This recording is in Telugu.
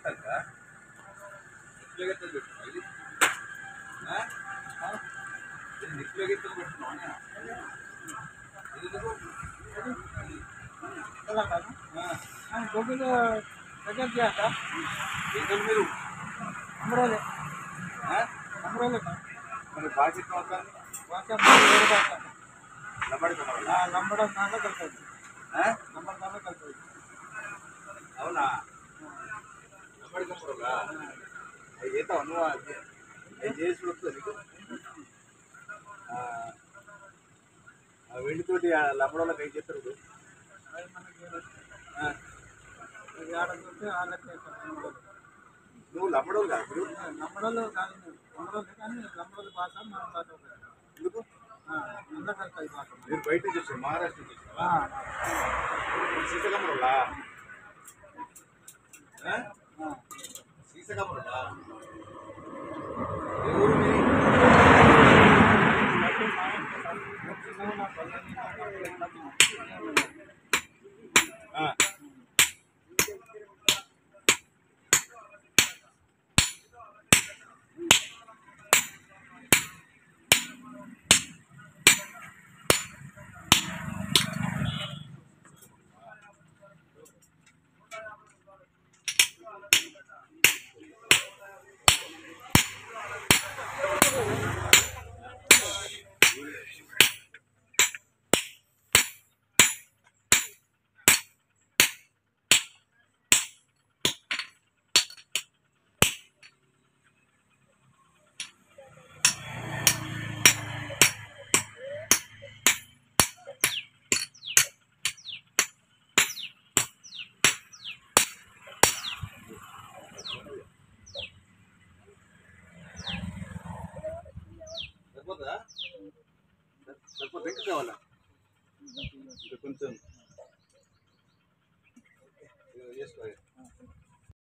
పెట్టాక నిప్పులో గెత్తలు పెట్టుకున్నావు ఇది ఆ? ఆ? ఇది నిప్పులో గెత్తలు పెట్టుకున్నావు ఇది ఎందుకు? ఆ. గోగులు దగ్గర చేస్తా ఎందుకు మీరు అమరోలే ఆ? అమరోలే మరి బాధ్యత అవుతాను వాట్సాప్ వేరే పడతా లబడి కొనాలా? నంబర్ దాంట్లో కలుపుతుంది ఆ? నంబర్ దాంట్లో కలుపుతుంది అవునా లబడి కొమ్మరుగా అవి చేస్తావా నువ్వు అది అవి చేసి వస్తుంది నీకు ఆ, ఆ వెండితోటి ఆ లబ్బడోళ్ళకి అవి చేస్తారు చూడు. అది మనకి ఆ, ఇది ఆడుతుంటే వాళ్ళకి నువ్వు లబ్బడోళ్ళు కాదు ఇప్పుడు నంబడలు కాదు నంబడలు కానీ నంబడలు భాష మన భాష ఒకటి. ఎందుకు ఆ, అందరు కలుపుతాయి భాష మీరు బయట చూసావు మహారాష్ట్ర చూసావా ఆ, సీతకమ్మరులా ఆ. సీతకమ్మరులా ఏ ఊరు మీది? బట్టి మా చిన్నగా నా పల్లెని ఆ. సరిపోతుందా సరిపోతుంది ఇంకా కావాలా ఇంకా కొంచెం